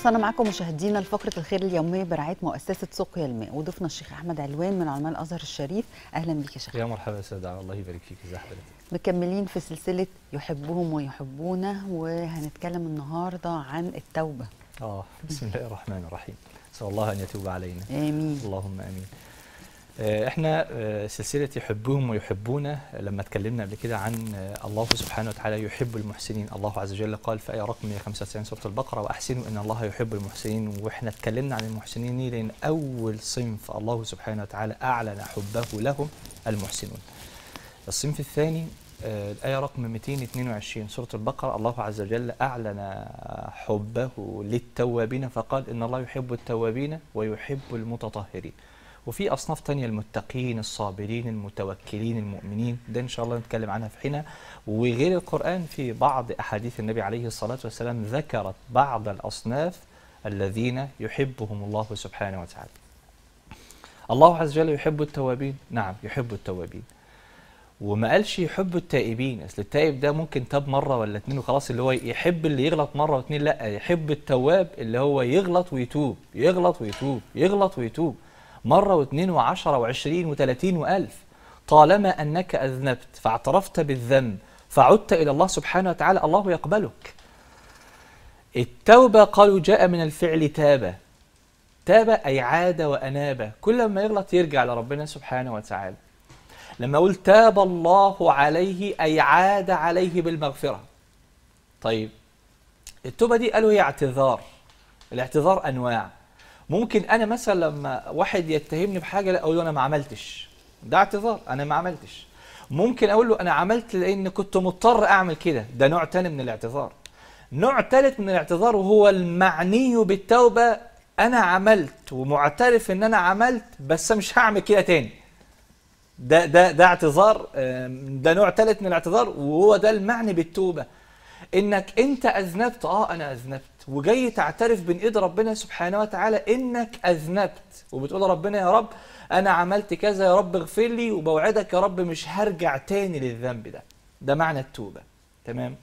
وصلنا معكم مشاهدينا لفقرة الخير اليومية برعاية مؤسسة سقيا الماء وضيفنا الشيخ أحمد علوان من علماء الأزهر الشريف أهلا بك يا شيخ يا مرحبا يا سيدة الله يبارك فيك ازي حضرتك مكملين في سلسلة يحبهم ويحبونه وهنتكلم النهاردة عن التوبة اه بسم الله الرحمن الرحيم نسال الله ان يتوب علينا آمين اللهم امين آه، احنا آه، سلسله يحبهم ويحبونه لما اتكلمنا قبل كده عن آه، الله سبحانه وتعالى يحب المحسنين الله عز وجل قال في ايه رقم 195 سوره البقره واحسنوا ان الله يحب المحسنين واحنا اتكلمنا عن المحسنين ليه؟ لان اول صنف الله سبحانه وتعالى اعلن حبه لهم المحسنون الصنف الثاني آه، الآية رقم 222 سورة البقرة الله عز وجل أعلن حبه للتوابين فقال إن الله يحب التوابين ويحب المتطهرين وفي أصناف تانية المتقين الصابرين المتوكلين المؤمنين ده إن شاء الله نتكلم عنها في حينها وغير القرآن في بعض أحاديث النبي عليه الصلاة والسلام ذكرت بعض الأصناف الذين يحبهم الله سبحانه وتعالى الله عز وجل يحب التوابين نعم يحب التوابين وما قالش يحب التائبين اصل التائب ده ممكن تاب مره ولا اتنين وخلاص اللي هو يحب اللي يغلط مره واتنين لا يحب التواب اللي هو يغلط ويتوب يغلط ويتوب يغلط ويتوب مره واتنين وعشرة وعشرين وتلاتين والف طالما انك اذنبت فاعترفت بالذنب فعدت الى الله سبحانه وتعالى الله يقبلك التوبه قالوا جاء من الفعل تاب تاب اي عاد واناب كل ما يغلط يرجع لربنا سبحانه وتعالى لما اقول تاب الله عليه اي عاد عليه بالمغفره طيب التوبه دي قالوا هي اعتذار الاعتذار انواع ممكن انا مثلا لما واحد يتهمني بحاجه لا اقول له انا ما عملتش ده اعتذار انا ما عملتش ممكن اقول له انا عملت لان كنت مضطر اعمل كده ده نوع تاني من الاعتذار نوع ثالث من الاعتذار وهو المعني بالتوبه انا عملت ومعترف ان انا عملت بس مش هعمل كده تاني ده ده ده اعتذار آم، ده نوع ثالث من الاعتذار وهو ده المعني بالتوبه انك انت اذنبت اه انا اذنبت وجاي تعترف بين ايد ربنا سبحانه وتعالى انك اذنبت وبتقول ربنا يا رب انا عملت كذا يا رب اغفر لي وبوعدك يا رب مش هرجع تاني للذنب ده ده معنى التوبه تمام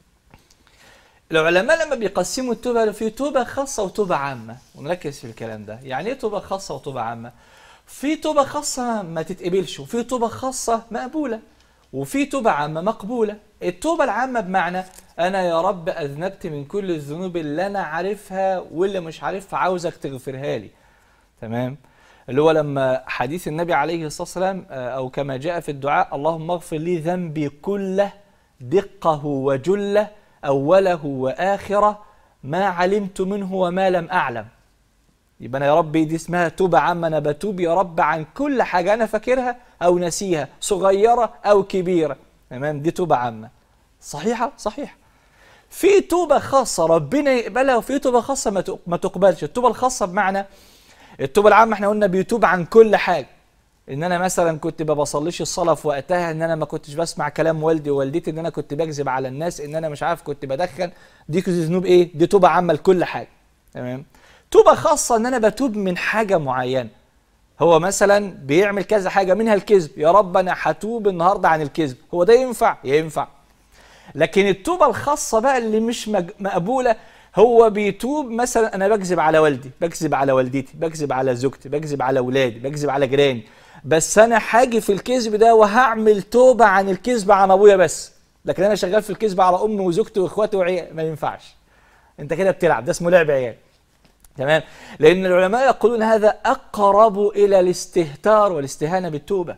العلماء لما بيقسموا التوبه في توبه خاصه وتوبه عامه ونركز في الكلام ده يعني ايه توبه خاصه وتوبه عامه في توبة خاصة ما تتقبلش وفي توبة خاصة مقبولة وفي توبة عامة مقبولة التوبة العامة بمعنى أنا يا رب أذنبت من كل الذنوب اللي أنا عارفها واللي مش عارفها عاوزك تغفرها لي تمام اللي هو لما حديث النبي عليه الصلاة والسلام آه، أو كما جاء في الدعاء اللهم اغفر لي ذنبي كله دقه وجله أوله وآخره ما علمت منه وما لم أعلم يبقى انا يا رب دي اسمها توبه عامه انا بتوب يا رب عن كل حاجه انا فاكرها او ناسيها صغيره او كبيره تمام دي توبه عامه صحيحه صحيح في توبه خاصه ربنا يقبلها وفي توبه خاصه ما تق- ما تقبلش التوبه الخاصه بمعنى التوبه العامه احنا قلنا بيتوب عن كل حاجه ان انا مثلا كنت ما بصليش الصلاه في وقتها ان انا ما كنتش بسمع كلام والدي ووالدتي ان انا كنت بكذب على الناس ان انا مش عارف كنت بدخن دي كنت ذنوب ايه دي توبه عامه لكل حاجه تمام توبه خاصه ان انا بتوب من حاجه معينه هو مثلا بيعمل كذا حاجه منها الكذب يا رب انا هتوب النهارده عن الكذب هو ده ينفع ينفع لكن التوبه الخاصه بقى اللي مش مج- مقبوله هو بيتوب مثلا انا بكذب على والدي بكذب على والدتي بكذب على زوجتي بكذب على اولادي بكذب على جيراني بس انا هاجي في الكذب ده وهعمل توبه عن الكذب عن ابويا بس لكن انا شغال في الكذب على امي وزوجتي واخواتي وعيال ما ينفعش انت كده بتلعب ده اسمه لعب عيال تمام لان العلماء يقولون هذا اقرب الى الاستهتار والاستهانه بالتوبه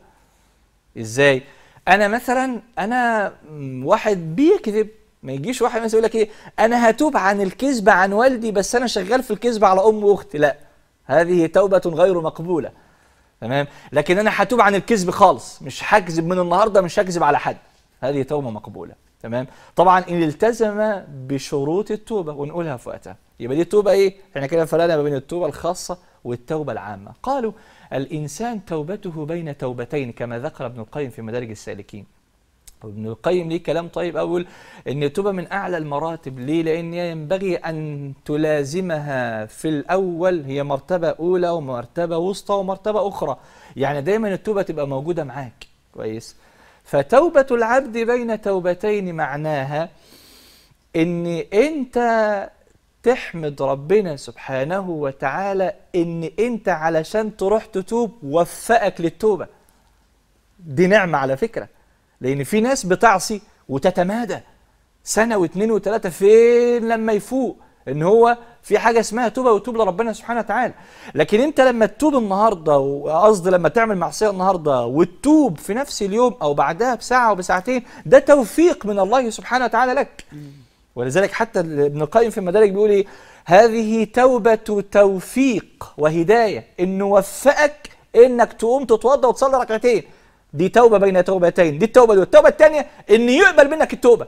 ازاي انا مثلا انا م، واحد بيكذب ما يجيش واحد مثلا يقول لك ايه انا هتوب عن الكذب عن والدي بس انا شغال في الكذب على امي واختي لا هذه توبه غير مقبوله تمام لكن انا هتوب عن الكذب خالص مش هكذب من النهارده مش هكذب على حد هذه توبه مقبوله تمام طبعا ان التزم بشروط التوبه ونقولها في وقتها يبقى دي التوبه ايه احنا كده فرقنا ما بين التوبه الخاصه والتوبه العامه قالوا الانسان توبته بين توبتين كما ذكر ابن القيم في مدارج السالكين ابن القيم ليه كلام طيب اقول ان التوبه من اعلى المراتب ليه لان ينبغي ان تلازمها في الاول هي مرتبه اولى ومرتبه وسطى ومرتبه اخرى يعني دايما التوبه تبقى موجوده معاك كويس فتوبه العبد بين توبتين معناها ان انت تحمد ربنا سبحانه وتعالى ان انت علشان تروح تتوب وفقك للتوبه دي نعمه على فكره لان في ناس بتعصي وتتمادى سنه واثنين وثلاثه فين لما يفوق ان هو في حاجه اسمها توبه وتوب لربنا سبحانه وتعالى لكن انت لما تتوب النهارده وقصدي لما تعمل معصيه النهارده وتتوب في نفس اليوم او بعدها بساعه او بساعتين ده توفيق من الله سبحانه وتعالى لك ولذلك حتى ابن القيم في المدارج بيقول ايه هذه توبة توفيق وهداية إن وفقك إنك تقوم تتوضى وتصلي ركعتين دي توبة بين توبتين دي التوبة دي والتوبة الثانية إن يقبل منك التوبة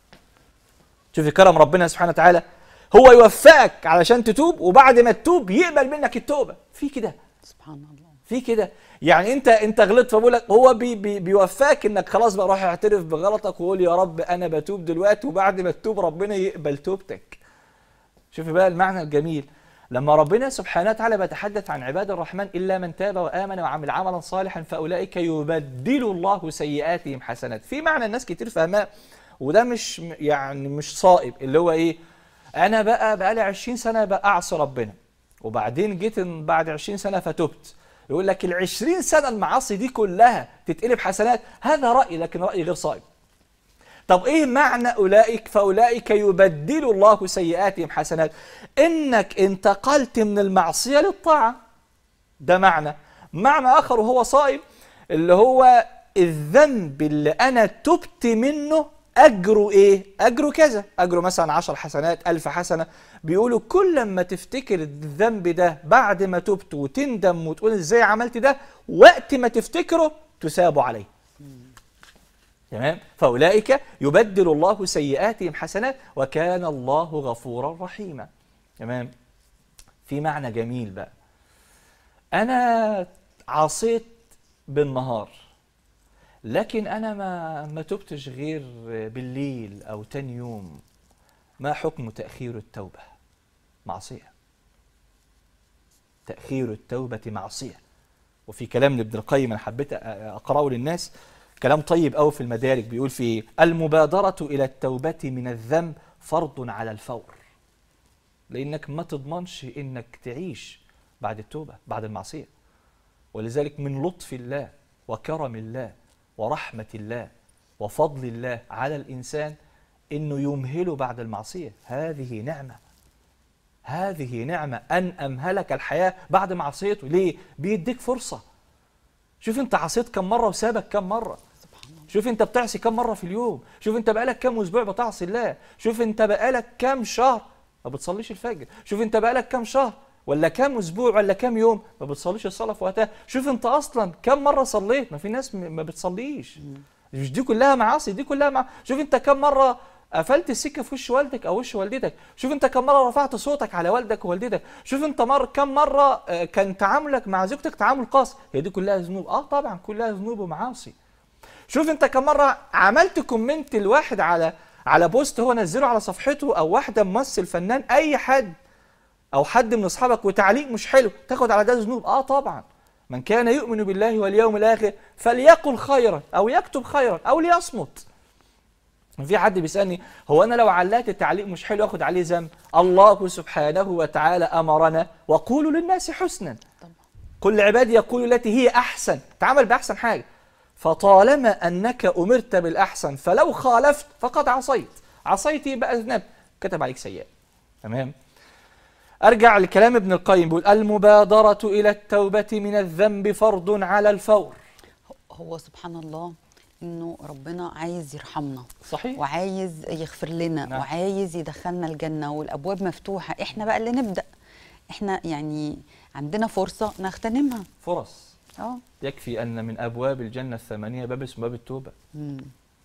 شوفي كرم ربنا سبحانه وتعالى هو يوفقك علشان تتوب وبعد ما تتوب يقبل منك التوبة في كده سبحان الله في كده يعني انت انت غلطت فبقول لك هو بي بي بيوفقك انك خلاص بقى روح اعترف بغلطك وقول يا رب انا بتوب دلوقتي وبعد ما تتوب ربنا يقبل توبتك شوفي بقى المعنى الجميل لما ربنا سبحانه وتعالى بيتحدث عن عباد الرحمن الا من تاب وامن وعمل عملا صالحا فاولئك يبدل الله سيئاتهم حسنات في معنى الناس كتير فاهماه وده مش يعني مش صائب اللي هو ايه انا بقى بقى لي 20 سنه بقى اعصي ربنا وبعدين جيت بعد 20 سنه فتبت يقول لك ال 20 سنه المعاصي دي كلها تتقلب حسنات هذا راي لكن راي غير صائب طب ايه معنى اولئك فاولئك يبدل الله سيئاتهم حسنات انك انتقلت من المعصيه للطاعه ده معنى معنى اخر وهو صائب اللي هو الذنب اللي انا تبت منه اجره ايه اجره كذا اجره مثلا عشر حسنات ألف حسنه بيقولوا كل ما تفتكر الذنب ده بعد ما تبت وتندم وتقول ازاي عملت ده وقت ما تفتكره تثاب عليه تمام فاولئك يبدل الله سيئاتهم حسنات وكان الله غفورا رحيما تمام في معنى جميل بقى انا عصيت بالنهار لكن انا ما ما تبتش غير بالليل او تاني يوم ما حكم تاخير التوبه معصيه تاخير التوبه معصيه وفي كلام لابن القيم انا حبيت اقراه للناس كلام طيب قوي في المدارك بيقول في المبادره الى التوبه من الذنب فرض على الفور لانك ما تضمنش انك تعيش بعد التوبه بعد المعصيه ولذلك من لطف الله وكرم الله ورحمة الله وفضل الله على الإنسان إنه يمهله بعد المعصية هذه نعمة هذه نعمة أن أمهلك الحياة بعد معصيته ليه؟ بيديك فرصة شوف أنت عصيت كم مرة وسابك كم مرة شوف أنت بتعصي كم مرة في اليوم شوف أنت بقالك كم أسبوع بتعصي الله شوف أنت بقالك كم شهر ما بتصليش الفجر شوف أنت بقالك كم شهر ولا كام اسبوع ولا كام يوم ما بتصليش الصلاه في وقتها شوف انت اصلا كم مره صليت ما في ناس ما بتصليش مش دي كلها معاصي دي كلها مع... شوف انت كم مره قفلت السكه في وش والدك او وش والدتك شوف انت كم مره رفعت صوتك على والدك ووالدتك شوف انت مر كم مره كان تعاملك مع زوجتك تعامل قاسي هي دي كلها ذنوب اه طبعا كلها ذنوب ومعاصي شوف انت كم مره عملت كومنت الواحد على على بوست هو نزله على صفحته او واحده ممثل فنان اي حد او حد من اصحابك وتعليق مش حلو تاخد على ده ذنوب اه طبعا من كان يؤمن بالله واليوم الاخر فليقل خيرا او يكتب خيرا او ليصمت في حد بيسالني هو انا لو علقت تعليق مش حلو اخد عليه ذنب الله سبحانه وتعالى امرنا وقولوا للناس حسنا طبعا كل عبادي يقول التي هي احسن تعامل باحسن حاجه فطالما انك امرت بالاحسن فلو خالفت فقد عصيت عصيت يبقى اذنبت كتب عليك سيئه تمام ارجع لكلام ابن القيم بيقول المبادره الى التوبه من الذنب فرض على الفور هو سبحان الله انه ربنا عايز يرحمنا صحيح وعايز يغفر لنا نعم. وعايز يدخلنا الجنه والابواب مفتوحه احنا بقى اللي نبدا احنا يعني عندنا فرصه نغتنمها فرص اه يكفي ان من ابواب الجنه الثمانيه باب اسمه باب التوبه مم.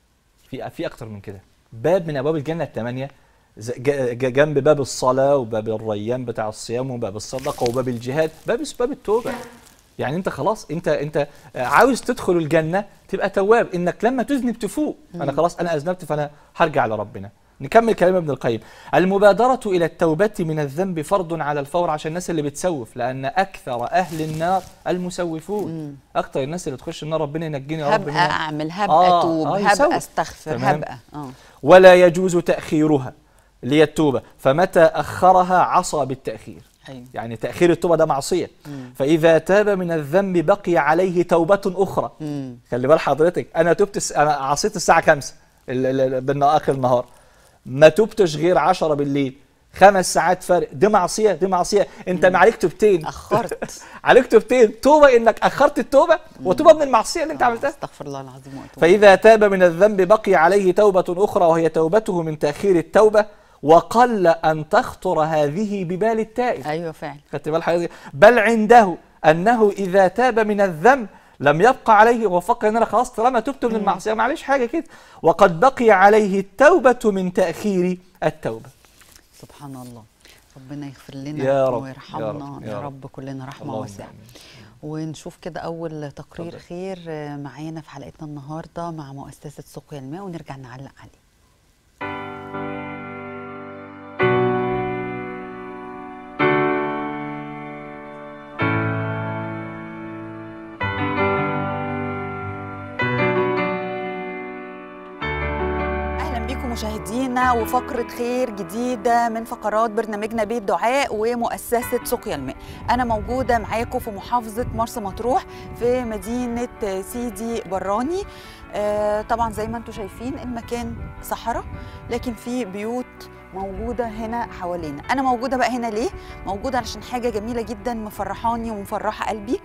في في اكتر من كده باب من ابواب الجنه الثمانيه ز- ج- ج- جنب باب الصلاه وباب الريان بتاع الصيام وباب الصدقه وباب الجهاد باب اسمه باب التوبه يعني انت خلاص انت انت عاوز تدخل الجنه تبقى تواب انك لما تذنب تفوق انا خلاص انا اذنبت فانا هرجع لربنا نكمل كلام ابن القيم المبادرة إلى التوبة من الذنب فرض على الفور عشان الناس اللي بتسوف لأن أكثر أهل النار المسوفون مم. أكثر الناس اللي تخش النار ربنا ينجيني يا رب هبقى منها. اعمل هبقى آه، اتوب آه، يسوف. هبقى استغفر تمام. هبقى اه ولا يجوز تأخيرها اللي هي التوبه فمتى اخرها عصى بالتاخير ايوه يعني تاخير التوبه ده معصيه مم. فاذا تاب من الذنب بقي عليه توبه اخرى مم. خلي بال حضرتك انا تبت الس... انا عصيت الساعه 5 ال... ال... ال... بالنا- اخر النهار ما تبتش غير 10 بالليل خمس ساعات فرق دي معصيه دي معصيه انت ما عليك توبتين اخرت عليك توبتين توبه انك اخرت التوبه وتوبه من المعصيه اللي انت عملتها استغفر الله العظيم واتوب فإذا تاب من الذنب بقي عليه توبة أخرى وهي توبته من تأخير التوبة وقل أن تخطر هذه ببال التائب ايوه فعلا خدت بال حضرتك بل عنده أنه إذا تاب من الذنب لم يبقى عليه وفكر ان انا خلاص طالما تبت من المعصيه معلش حاجه كده وقد بقي عليه التوبه من تاخير التوبه سبحان الله ربنا يغفر لنا يا رب، ويرحمنا يا رب، يا يا رب, كلنا رحمه اللهم واسعه آمين. ونشوف كده اول تقرير اتفضل. خير آه، معانا في حلقتنا النهارده مع مؤسسه سقيا الماء ونرجع نعلق عليه اهلا بيكم مشاهدينا وفقره خير جديده من فقرات برنامجنا بيت دعاء ومؤسسه سقيا الماء انا موجوده معاكم في محافظه مرسى مطروح في مدينه سيدي براني آه، طبعا زي ما انتم شايفين المكان صحراء لكن في بيوت موجوده هنا حوالينا انا موجوده بقى هنا ليه موجوده علشان حاجه جميله جدا مفرحاني ومفرحه قلبي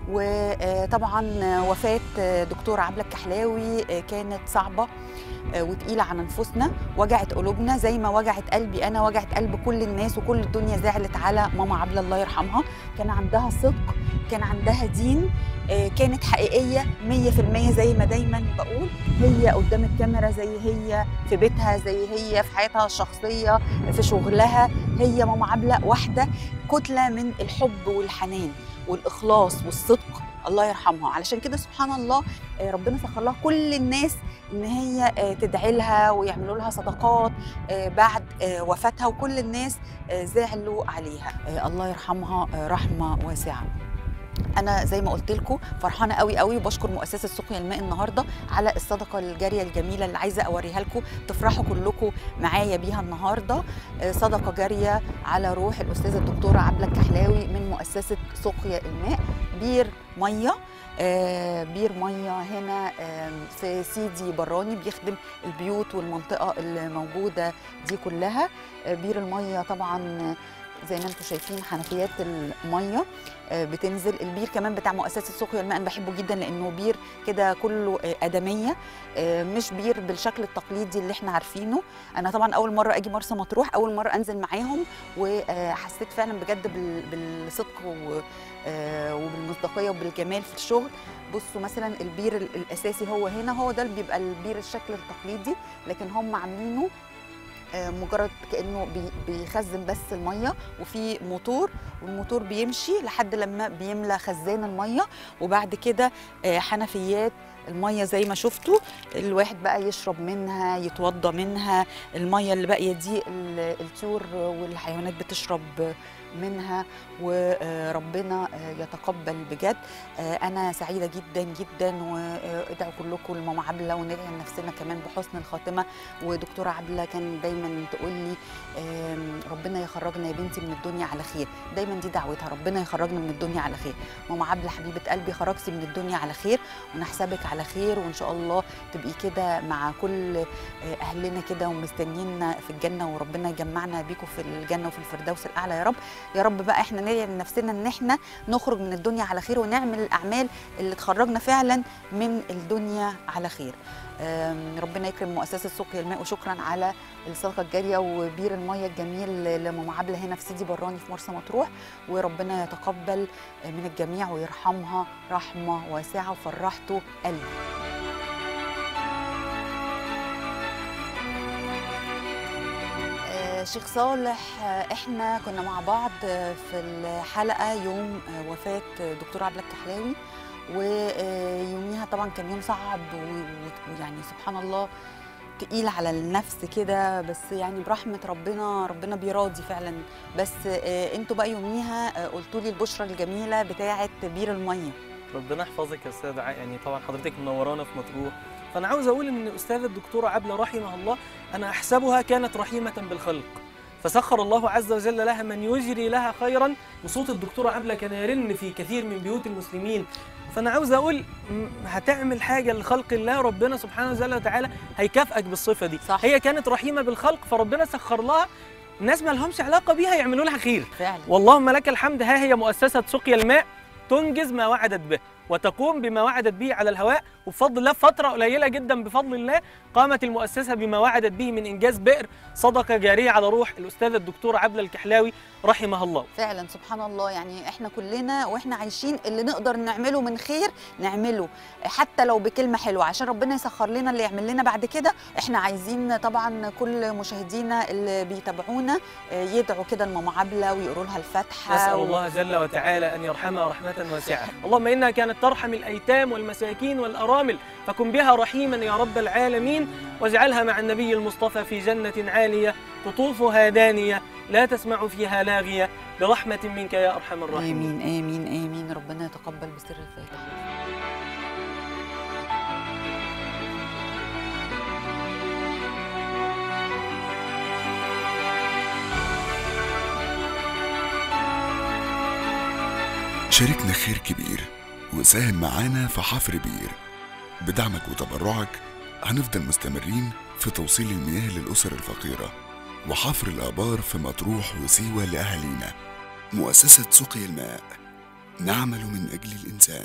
وطبعا وفاه دكتور عبله الكحلاوي آه، كانت صعبه آه، وتقيله على نفوسنا وجعت قلوبنا زي ما وجعت قلبي انا وجعت قلب كل الناس وكل الدنيا زعلت على ماما عبله الله يرحمها كان عندها صدق كان عندها دين آه، كانت حقيقيه 100% زي ما دايما بقول هي قدام الكاميرا زي هي في بيتها زي هي في حياتها الشخصيه في شغلها هي ماما عبله واحده كتله من الحب والحنان والاخلاص والصدق الله يرحمها علشان كده سبحان الله آه، ربنا سخر لها كل الناس ان هي آه، تدعي لها ويعملوا لها صدقات آه، بعد آه، وفاتها وكل الناس آه، زعلوا عليها آه، الله يرحمها آه، رحمه واسعه انا زي ما قلت لكم فرحانه قوي قوي وبشكر مؤسسه سقيا الماء النهارده على الصدقه الجاريه الجميله اللي عايزه اوريها لكم تفرحوا كلكم معايا بيها النهارده آه، صدقه جاريه على روح الاستاذه الدكتوره عبله الكحلاوي من مؤسسه سقيا الماء بير ميه آه، بير ميه هنا آم، في سيدي براني بيخدم البيوت والمنطقه اللي موجوده دي كلها آه، بير الميه طبعا آه، زي ما انتم شايفين حنفيات الميه آه، بتنزل البير كمان بتاع مؤسسه سقيا الماء انا بحبه جدا لانه بير كده كله آه، ادميه آه، مش بير بالشكل التقليدي اللي احنا عارفينه انا طبعا اول مره اجي مرسى مطروح اول مره انزل معاهم وحسيت فعلا بجد بال- بالصدق و- آه، وبالمصداقيه وبالجمال في الشغل بصوا مثلا البير ال- الاساسي هو هنا هو ده اللي بيبقى البير الشكل التقليدي لكن هم عاملينه آه، مجرد كانه بي- بيخزن بس الميه وفي موتور والموتور بيمشي لحد لما بيملى خزان الميه وبعد كده آه، حنفيات الميه زي ما شفتوا الواحد بقى يشرب منها يتوضى منها الميه اللي باقيه دي ال- الطيور والحيوانات بتشرب منها وربنا يتقبل بجد آه، انا سعيده جدا جدا وادعوا كلكم لماما عبله وندعي لنفسنا كمان بحسن الخاتمه ودكتوره عبله كان دايما تقول لي آم، ربنا يخرجنا يا بنتي من الدنيا على خير دايما دي دعوتها ربنا يخرجنا من الدنيا على خير ماما عبله حبيبه قلبي خرجتي من الدنيا على خير ونحسبك على خير وان شاء الله تبقي كده مع كل آه، اهلنا كده ومستنينا في الجنه وربنا يجمعنا بيكم في الجنه وفي الفردوس الاعلى يا رب يا رب بقى احنا ندعي لنفسنا ان احنا نخرج من الدنيا على خير ونعمل الاعمال اللي تخرجنا فعلا من الدنيا على خير آم، ربنا يكرم مؤسسه سقيا الماء وشكرا على الصدقه الجاريه وبير الميه الجميل لماما عبله هنا في سيدي براني في مرسى مطروح وربنا يتقبل من الجميع ويرحمها رحمه واسعه وفرحته قلبي آه، شيخ صالح آه، احنا كنا مع بعض آه، في الحلقه يوم آه، وفاه دكتور عبله الكحلاوي ويوميها طبعا كان يوم صعب و- و- ويعني سبحان الله تقيل على النفس كده بس يعني برحمه ربنا ربنا بيراضي فعلا بس آه، انتوا بقى يوميها قلتوا لي البشرى الجميله بتاعه بير الميه ربنا يحفظك يا استاذ ع- يعني طبعا حضرتك منورانا في مطروح فانا عاوز اقول ان الاستاذه الدكتوره عبله رحمها الله انا احسبها كانت رحيمه بالخلق فسخر الله عز وجل لها من يجري لها خيرا وصوت الدكتوره عبله كان يرن في كثير من بيوت المسلمين فانا عاوز اقول م- هتعمل حاجه لخلق الله ربنا سبحانه وتعالى وتعالى هيكافئك بالصفه دي صح. هي كانت رحيمه بالخلق فربنا سخر لها ناس ما لهمش علاقه بيها يعملوا لها خير فعلا واللهم لك الحمد ها هي مؤسسة سقيا الماء تنجز ما وعدت به وتقوم بما وعدت به على الهواء وبفضل الله فترة قليلة جدا بفضل الله قامت المؤسسة بما وعدت به من إنجاز بئر صدقة جارية على روح الأستاذة الدكتورة عبلة الكحلاوي رحمها الله فعلا سبحان الله يعني احنا كلنا واحنا عايشين اللي نقدر نعمله من خير نعمله حتى لو بكلمه حلوه عشان ربنا يسخر لنا اللي يعمل لنا بعد كده احنا عايزين طبعا كل مشاهدينا اللي بيتابعونا آه، يدعوا كده لماما عبله ويقروا لها الفاتحه نسأل و- الله جل وتعالى أن يرحمها رحمة واسعة اللهم إنها كانت ترحم الأيتام والمساكين والأرامل فكن بها رحيما يا رب العالمين واجعلها مع النبي المصطفى في جنة عالية قطوفها دانية لا تسمع فيها لاغية برحمة منك يا أرحم الراحمين امين امين امين ربنا يتقبل بسر الفاتحه شاركنا خير كبير وساهم معانا في حفر بير بدعمك وتبرعك هنفضل مستمرين في توصيل المياه للأسر الفقيرة وحفر الآبار في مطروح وسيوة لأهالينا مؤسسة سقي الماء نعمل من أجل الإنسان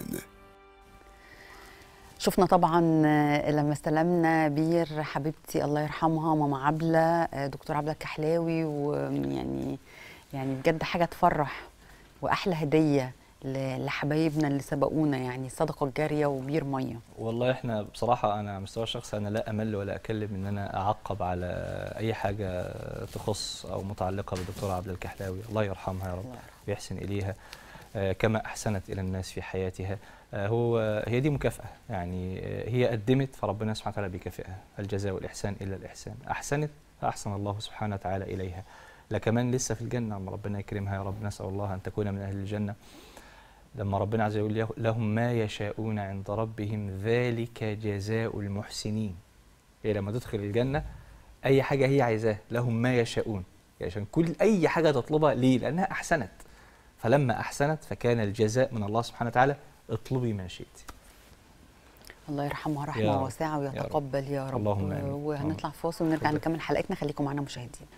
شفنا طبعا آه، لما استلمنا بير حبيبتي الله يرحمها ماما عبله آه، دكتور عبله الكحلاوي ويعني يعني بجد حاجه تفرح واحلى هديه ل- لحبايبنا اللي سبقونا يعني صدقه الجاريه وبير ميه والله احنا بصراحة أنا على مستوى الشخصي أنا لا أمل ولا أكلم إن أنا أعقب على أي حاجة تخص أو متعلقة بالدكتورة عبلة الكحلاوي الله يرحمها يا رب الله يرحمها. ويحسن إليها آه، كما أحسنت إلى الناس في حياتها آه، هو هي دي مكافأة يعني آه، هي قدمت فربنا سبحانه وتعالى بيكافئها الجزاء والإحسان إلا الإحسان أحسنت فأحسن الله سبحانه وتعالى إليها لا كمان لسه في الجنة أما ربنا يكرمها يا رب نسأل الله أن تكون من أهل الجنة لما ربنا عز وجل يقول لهم ما يشاءون عند ربهم ذلك جزاء المحسنين هي لما تدخل الجنة أي حاجة هي عايزاها لهم ما يشاءون يعني عشان كل أي حاجة تطلبها ليه لأنها أحسنت فلما أحسنت فكان الجزاء من الله سبحانه وتعالى اطلبي ما شئت الله يرحمها يا رحمه رب. واسعه ويتقبل يا رب اللهم آمين. وهنطلع فاصل ونرجع اتفضل. نكمل حلقتنا خليكم معانا مشاهدين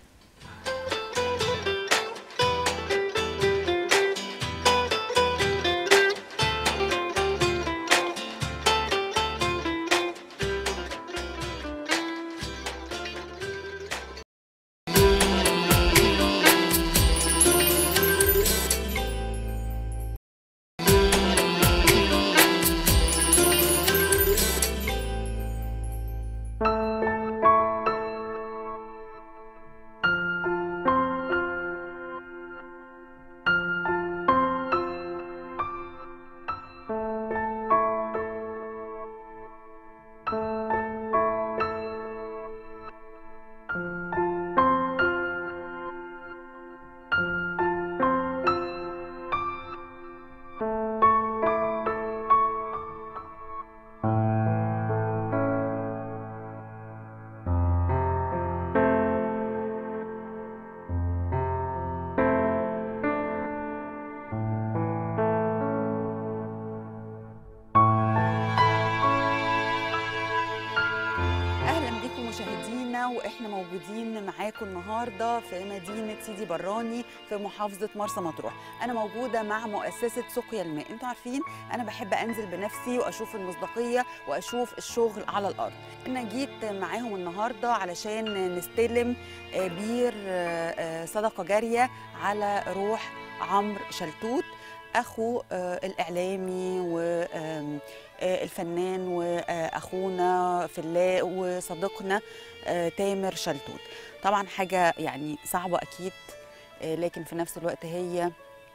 اهلا بكم مشاهدينا واحنا موجودين معاكم النهارده في مدينه سيدي براني في محافظه مرسى مطروح انا موجوده مع مؤسسه سقيا الماء انتوا عارفين انا بحب انزل بنفسي واشوف المصداقيه واشوف الشغل على الارض انا جيت معاهم النهارده علشان نستلم آه، بير آه، آه، صدقه جاريه على روح عمرو شلتوت اخو آه، الاعلامي و آم، آه، الفنان واخونا في الله وصديقنا آه، تامر شلتوت طبعا حاجه يعني صعبه اكيد آه، لكن في نفس الوقت هي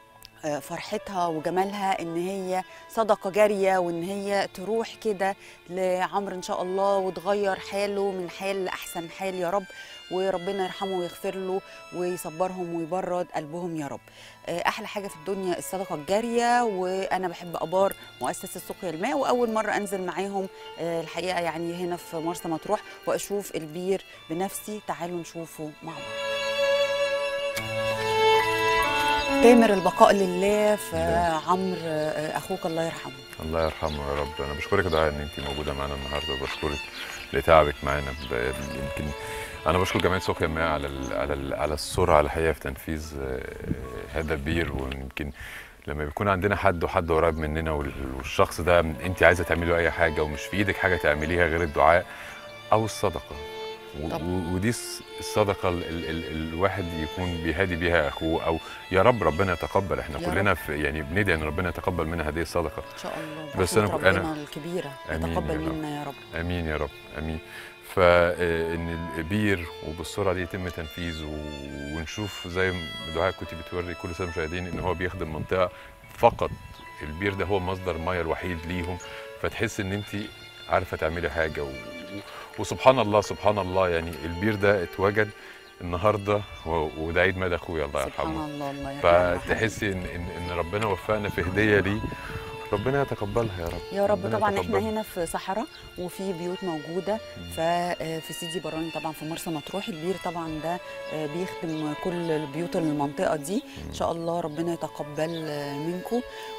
آه، فرحتها وجمالها ان هي صدقه جاريه وان هي تروح كده لعمرو ان شاء الله وتغير حاله من حال لاحسن حال يا رب وربنا يرحمه ويغفر له ويصبرهم ويبرد قلبهم يا رب آه، احلى حاجه في الدنيا الصدقه الجاريه وانا بحب ابار مؤسسه سقيا الماء واول مره انزل معاهم آه، الحقيقه يعني هنا في مرسى مطروح واشوف البير بنفسي تعالوا نشوفه مع بعض تامر البقاء لله في عمرو آه، اخوك الله يرحمه الله يرحمه يا رب انا بشكرك يا دعاء ان انت موجوده معانا النهارده وبشكرك لتعبك معانا ب- يمكن انا بشكر جمعيه سقيا الماء على ال على ال على السرعه الحقيقه في تنفيذ آه، هذا البير ويمكن لما بيكون عندنا حد وحد قريب مننا وال- والشخص ده انت عايزه تعملي له اي حاجه ومش في ايدك حاجه تعمليها غير الدعاء او الصدقه و- طبعا. و- ودي الص- الصدقه ال ال ال الواحد يكون بيهادي بيها اخوه او يا رب ربنا يتقبل احنا يا كلنا في يعني بندعي ان ربنا يتقبل منا هذه الصدقه ان شاء الله بس برحمة أنا- ربنا أنا- الكبيره آمين يتقبل يا رب. منا يا رب امين يا رب امين فان البير وبالسرعه دي يتم تنفيذه ونشوف زي ما دعاء كنت بتوري كل سنه مشاهدين ان هو بيخدم منطقه فقط البير ده هو مصدر الميه الوحيد ليهم فتحس ان انت عارفه تعملي حاجه و... وسبحان الله سبحان الله يعني البير ده اتوجد النهارده و... وده عيد ميلاد اخويا الله سبحان يرحمه الله الله يرحمه فتحسي ان ان ان ربنا وفقنا في هديه ليه ربنا يتقبلها يا رب يا رب ربنا طبعا احنا يتقبلها. هنا في صحراء وفي بيوت موجوده ففي سيدي براني طبعا في مرسى مطروح البير طبعا ده آه، بيخدم كل البيوت المنطقه دي ان شاء الله ربنا يتقبل آه، منكم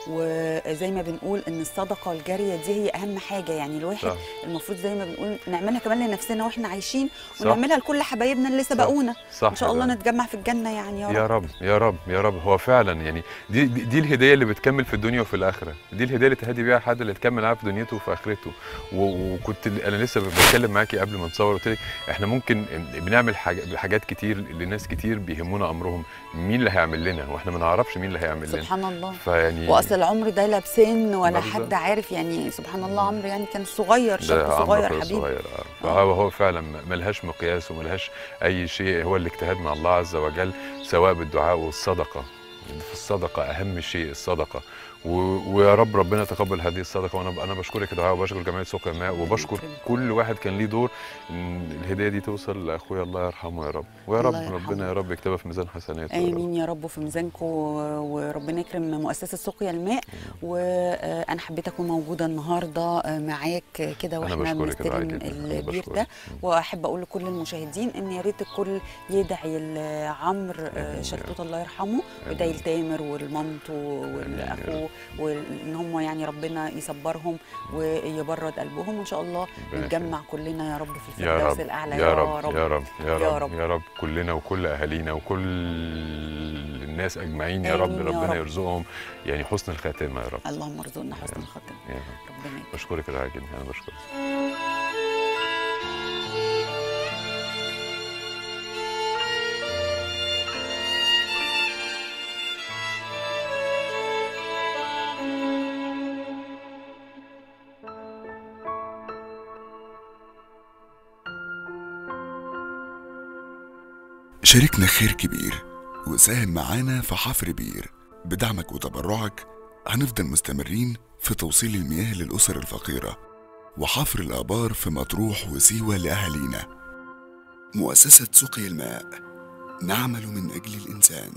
وزي ما بنقول ان الصدقه الجاريه دي هي اهم حاجه يعني الواحد صح. المفروض زي ما بنقول نعملها كمان لنفسنا واحنا عايشين صح. ونعملها لكل حبايبنا اللي سبقونا صح ان شاء يا الله دعاء. نتجمع في الجنه يعني يا رب يا رب يا رب يا رب هو فعلا يعني دي دي, دي الهديه اللي بتكمل في الدنيا وفي الاخره دي الهديه اللي تهدي بيها حد اللي تكمل معاه في دنيته وفي اخرته و- وكنت انا لسه بتكلم معاكي قبل ما نصور قلت لك احنا ممكن بنعمل حاجة حاجات كتير لناس كتير بيهمونا امرهم مين اللي هيعمل لنا واحنا ما نعرفش مين اللي هيعمل لنا سبحان الله فيعني واصل العمر ده لا بسن ولا بالظبط. حد عارف يعني سبحان الله عمرو يعني كان صغير ده شاب عمرو صغير أخويا حبيبي صغير آه. فهو هو فعلا ملهاش مقياس وملهاش اي شيء هو الاجتهاد مع الله عز وجل سواء بالدعاء والصدقه في الصدقه اهم شيء الصدقه و... ويا رب ربنا يتقبل هذه الصدقه وانا انا بشكرك يا دعاء وبشكر جمعيه سوق الماء وبشكر يكرمك. كل واحد كان ليه دور ان الهديه دي توصل لاخويا الله يرحمه يا رب ويا رب الله يرحمه. ربنا يا رب يكتبها في ميزان حسناته يا رب. امين يا رب في ميزانكم وربنا يكرم مؤسسه سقيا الماء وانا حبيت اكون موجوده النهارده معاك كده انا واحنا بشكرك يا دعاء بنستلم جدا أنا البير بشكرك. ده واحب اقول لكل المشاهدين ان يا ريت الكل يدعي لعمرو آمين يا شلتوت رب. الله يرحمه ويدعي آمين. لتامر ولمامته آمين يا ولاخوه وان هم يعني ربنا يصبرهم ويبرد قلبهم وان شاء الله ربنا نتجمع كلنا يا رب في يا الفردوس رب الاعلى يا رب يا رب يا يا رب رب. يا رب كلنا وكل اهالينا وكل الناس اجمعين يا رب آمين يا ربنا رب. يرزقهم يعني حسن الخاتمه يا رب اللهم ارزقنا حسن الخاتمه يا رب. ربنا يكرمك. بشكرك يا دعاء جدا انا بشكرك شاركنا خير كبير وساهم معانا في حفر بير بدعمك وتبرعك هنفضل مستمرين في توصيل المياه للأسر الفقيرة وحفر الآبار في مطروح وسيوة لأهالينا مؤسسة سقي الماء نعمل من أجل الإنسان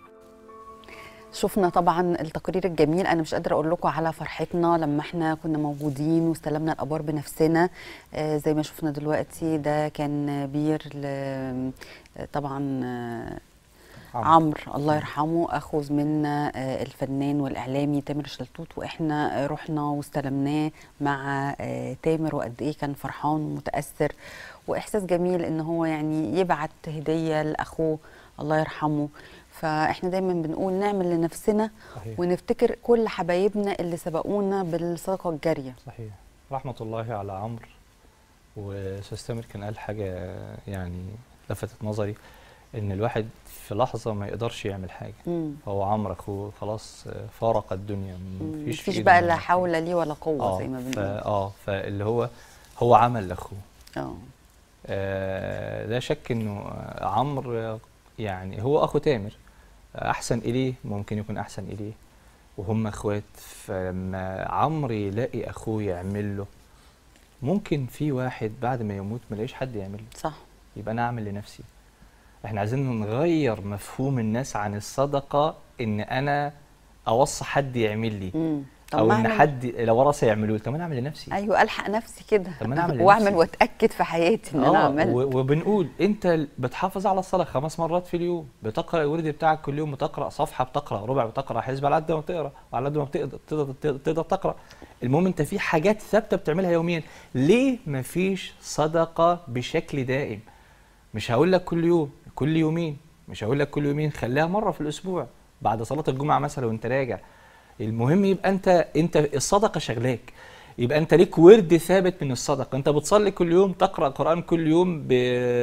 شفنا طبعا التقرير الجميل انا مش قادره اقول لكم على فرحتنا لما احنا كنا موجودين واستلمنا الابار بنفسنا آه زي ما شفنا دلوقتي ده كان بير ل- طبعا آه عمرو الله يرحمه اخو زميلنا آه، الفنان والاعلامي تامر شلتوت واحنا آه، رحنا واستلمناه مع آه، تامر وقد ايه كان فرحان ومتاثر واحساس جميل ان هو يعني يبعت هديه لاخوه الله يرحمه فاحنا دايما بنقول نعمل لنفسنا صحيح ونفتكر كل حبايبنا اللي سبقونا بالصدقه الجاريه صحيح رحمة الله على عمرو وأستاذ تامر كان قال حاجة يعني لفتت نظري إن الواحد في لحظة ما يقدرش يعمل حاجة مم. هو عمرو أخوه خلاص فارق الدنيا مم. مفيش في مفيش إيده بقى إنه لا يعمل حول حاجة. لي ولا قوه اه زي ما ف- بنقول اه فاللي هو هو عمل لأخوه اه آه لا شك إنه عمرو يعني هو أخو تامر احسن اليه ممكن يكون احسن اليه وهم اخوات فلما عمرو يلاقي اخوه يعمل له ممكن في واحد بعد ما يموت ما يلاقيش حد يعمل له صح يبقى انا اعمل لنفسي احنا عايزين نغير مفهوم الناس عن الصدقه ان انا اوصي حد يعمل لي مم. طب او ما ان أعمل- حد لو ورثه يعملوا لي طب انا اعمل لنفسي ايوه الحق نفسي كده طب ما أنا أعمل واعمل لنفسي. واتاكد في حياتي ان انا اه عملت و- وبنقول انت بتحافظ على الصلاه خمس مرات في اليوم بتقرا الورد بتاعك كل يوم بتقرا صفحه بتقرا ربع بتقرا حزب على قد ما بتقرا وعلى قد ما بتقدر تقدر, تقدر, تقدر تقرا المهم انت في حاجات ثابته بتعملها يوميا ليه مفيش صدقه بشكل دائم مش هقول لك كل يوم كل يومين مش هقول لك كل يومين خليها مره في الاسبوع بعد صلاه الجمعه مثلا وانت راجع المهم يبقى انت انت الصدقه شغلاك يبقى انت ليك ورد ثابت من الصدقه انت بتصلي كل يوم تقرا قران كل يوم ب...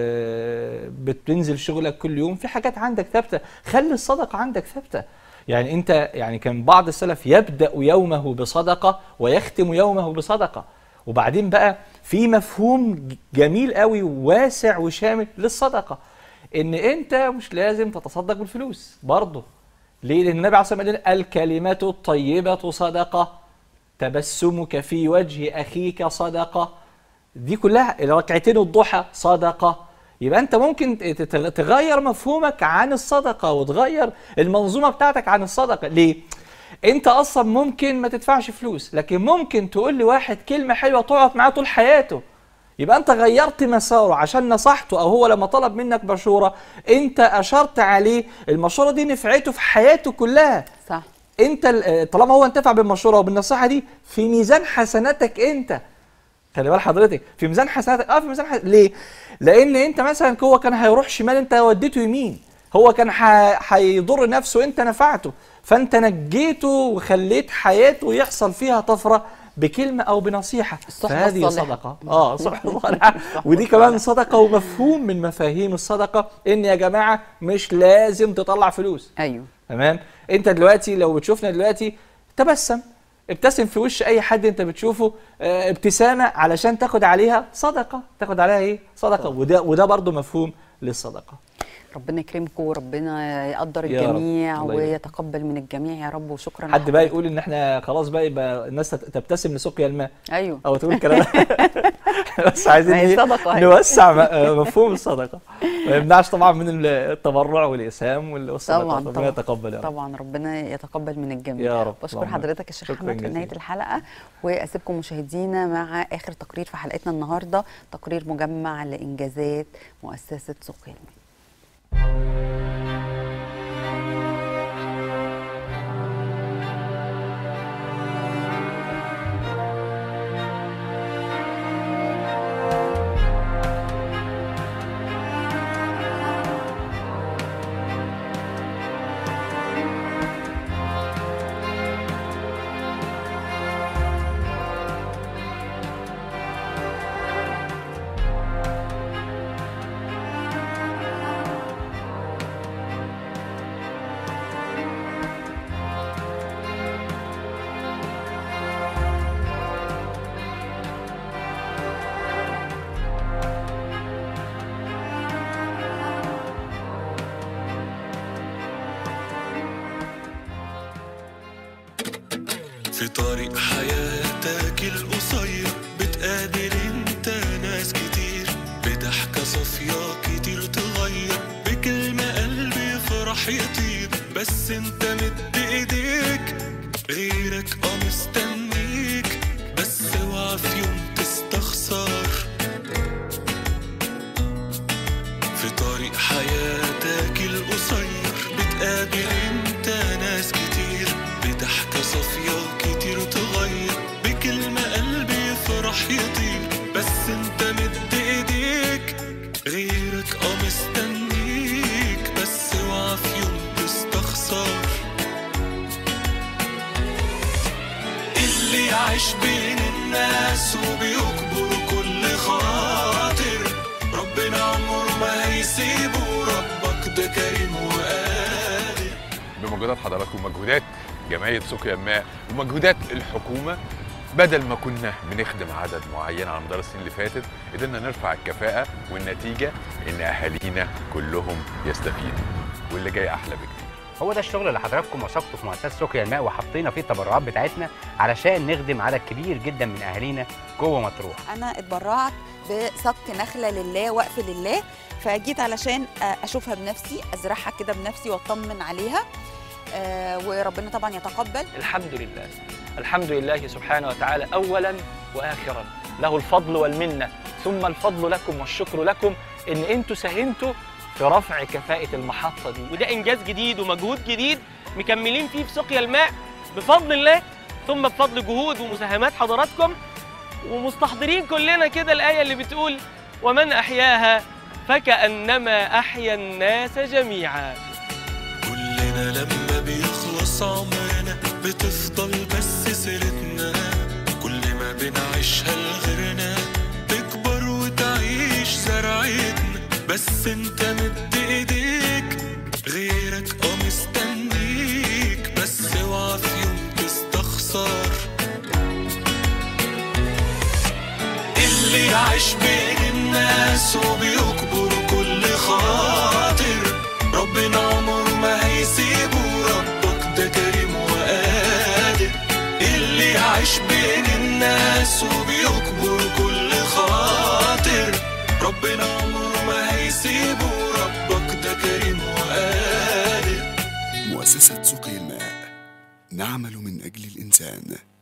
بتنزل شغلك كل يوم في حاجات عندك ثابته خلي الصدقه عندك ثابته يعني انت يعني كان بعض السلف يبدا يومه بصدقه ويختم يومه بصدقه وبعدين بقى في مفهوم ج- جميل قوي وواسع وشامل للصدقه ان انت مش لازم تتصدق بالفلوس برضه ليه لان النبي عليه الصلاه والسلام قال الكلمات الطيبه صدقه تبسمك في وجه اخيك صدقه دي كلها ركعتين الضحى صدقه يبقى انت ممكن تت- تغير مفهومك عن الصدقه وتغير المنظومه بتاعتك عن الصدقه ليه انت اصلا ممكن ما تدفعش فلوس لكن ممكن تقول لواحد كلمه حلوه تقعد معاه طول حياته يبقى انت غيرت مساره عشان نصحته او هو لما طلب منك مشوره انت اشرت عليه المشوره دي نفعته في حياته كلها صح انت ال- طالما هو انتفع بالمشوره وبالنصيحه دي في ميزان حسناتك انت خلي بال حضرتك في ميزان حسناتك اه في ميزان حسناتك ليه؟ لان انت مثلا هو كان هيروح شمال انت وديته يمين هو كان ح- هيضر نفسه انت نفعته فانت نجيته وخليت حياته يحصل فيها طفره بكلمه او بنصيحه الصحبة فهذه الصالحة. صدقه اه صحبه صالحه ودي كمان صدقه ومفهوم من مفاهيم الصدقه ان يا جماعه مش لازم تطلع فلوس ايوه تمام انت دلوقتي لو بتشوفنا دلوقتي تبسم ابتسم في وش اي حد انت بتشوفه اه، ابتسامه علشان تاخد عليها صدقه تاخد عليها ايه صدقه وده وده برضو مفهوم للصدقه ربنا يكرمكم وربنا يقدر يا رب. الجميع الله يبارك. ويتقبل من الجميع يا رب وشكرا حد بقى لحضرتك. يقول ان احنا خلاص بقى يبقى الناس تت- تبتسم لسقيا الماء ايوه او تقول كلام بس عايزين ما هي ايه صدقة هي. نوسع م- اه، مفهوم الصدقه ما يمنعش طبعا من التبرع والاسهام والصدقه طبعا ربنا طبعا يتقبل يا رب طبعا ربنا يتقبل من الجميع يا رب بشكر اللهم حضرتك يا شيخ شكراً احمد في نهايه جزيلاً. الحلقه واسيبكم مشاهدينا مع اخر تقرير في حلقتنا النهارده تقرير مجمع لانجازات مؤسسه سقيا الماء في طريق حياتك القصير بتقابل انت ناس كتير بضحكة صافية كتير تغير بكلمة قلبي يفرح يطير بس انت مد ايديك غيرك اه مستنيك بس اوعى في يوم تستخسر في طريق حياتك القصير بتقابل انت ناس كتير بضحكة صافية كتير تغير بكلمة قلبي يفرح يطير بس انت مد ايديك غيرك اه مستنيك بس اوعى في يوم تستخسر اللي يعيش بين الناس وبيكبر كل خاطر ربنا عمره ما هيسيبه ربك ده كريم وقادر بمجهودات حضراتكم ومجهودات جمعيه سقيا الماء ومجهودات الحكومه بدل ما كنا بنخدم عدد معين على مدار السنين اللي فاتت قدرنا نرفع الكفاءه والنتيجه ان اهالينا كلهم يستفيدوا واللي جاي احلى بكتير هو ده الشغل اللي حضراتكم وثقتوا في مؤسسه سقيا الماء وحطينا فيه التبرعات بتاعتنا علشان نخدم عدد كبير جدا من اهالينا جوه مطروح انا اتبرعت بسك نخله لله وقف لله فجيت علشان آه، اشوفها بنفسي ازرعها كده بنفسي واطمن عليها آه، وربنا طبعا يتقبل الحمد لله الحمد لله سبحانه وتعالى اولا واخرا له الفضل والمنه ثم الفضل لكم والشكر لكم ان انتوا ساهمتوا في رفع كفاءه المحطه دي وده انجاز جديد ومجهود جديد مكملين فيه في سقيا الماء بفضل الله ثم بفضل جهود ومساهمات حضراتكم ومستحضرين كلنا كده الايه اللي بتقول ومن احياها فكانما احيا الناس جميعا كلنا لما بيخلص عمرنا بتفضل بس سيرتنا كل ما بنعيشها لغيرنا تكبر وتعيش زرعتنا بس انت مد ايديك غيرك اه مستنيك بس اوعى في يوم تستخسر اللي عايش بين الناس وبيكبر كل خاطر ربنا عمر ما هيسيبه ربك ده كريم وقادر اللي عايش بين الناس وبيكبر كل خاطر ربنا عمر ما هيسيبه ربك ده كريم وقادر مؤسسة سقي الماء نعمل من أجل الإنسان